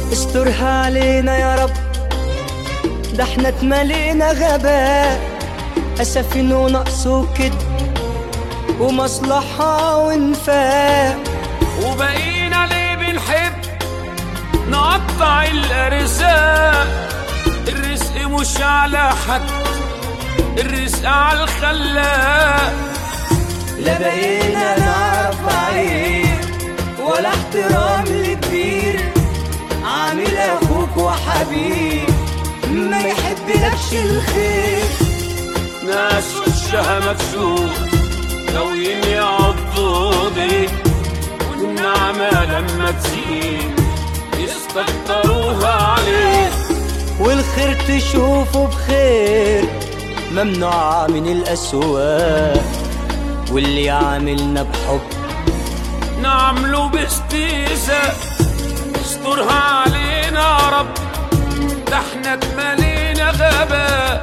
استرها علينا يا رب ده احنا اتملينا غباء أسفين ونقص وكد ومصلحة وانفاق وبقينا ليه بنحب نقطع الارزاق الرزق مش على حد الرزق على الخلاق لا بقينا نعرف عيب ولا احترام لكبير عامل اخوك وحبيب ما يحبلكش الخير ناس وشها مكسور ناويين يعضوا بيك والنعمة لما تزيد يستكتروها عليك والخير تشوفه بخير ممنوع من الأسواق واللي عاملنا بحب نعمله باستيزاء استرها علينا يا رب ده احنا اتملينا غباء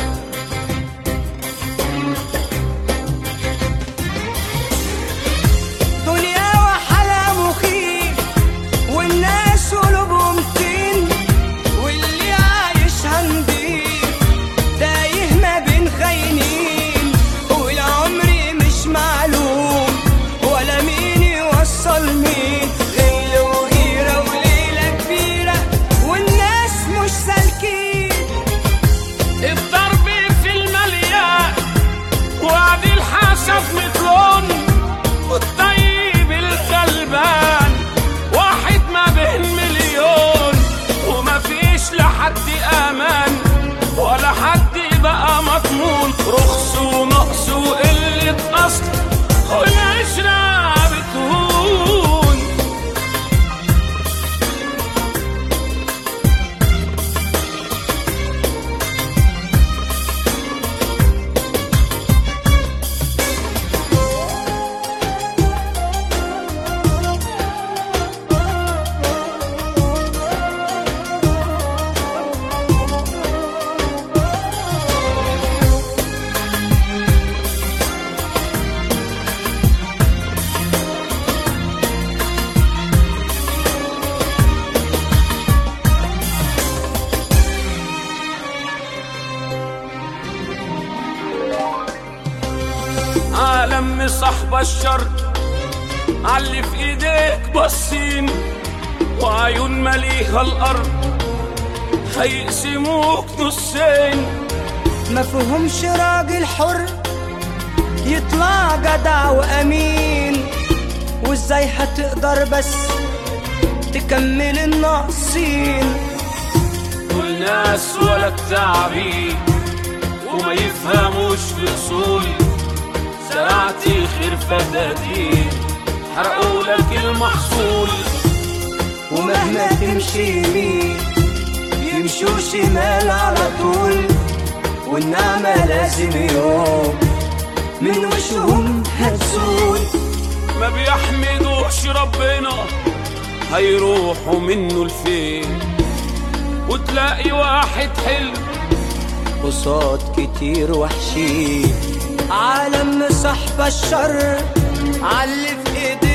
دنيا وحلا مخيف والناس قلوبهم طين واللي عايشها نضيف تايه ما بين خاينين والعمر مش معلوم ولا مين يوصل مين غل وغيرة وليلة كبيرة والناس مش سالكين الضرب في المليان وعد الحسب متلون والطيب الغلبان واحد ما بين مليون وما فيش لحد امان ولا حد بقى مضمون رخص ونقص وقلة اصل والعشرة بتهون عالم صاحب الشر علي في ايديك بصين وعيون مليها الارض هيقسموك نصين ما فيهمش راجل حر يطلع جدع وامين وازاي هتقدر بس تكمل الناقصين دول ناس ولا التعبين وما يفهموش في اصول زرعت الخير فدادين حرقوا لك المحصول ومهما تمشي يمين يمشوا شمال على طول والنعمة لازم يوم من وشهم هتزول ما بيحمدوش ربنا هيروحوا منه لفين وتلاقي واحد حلو قصاد كتير وحشين عالم صاحب الشر علي في ايديه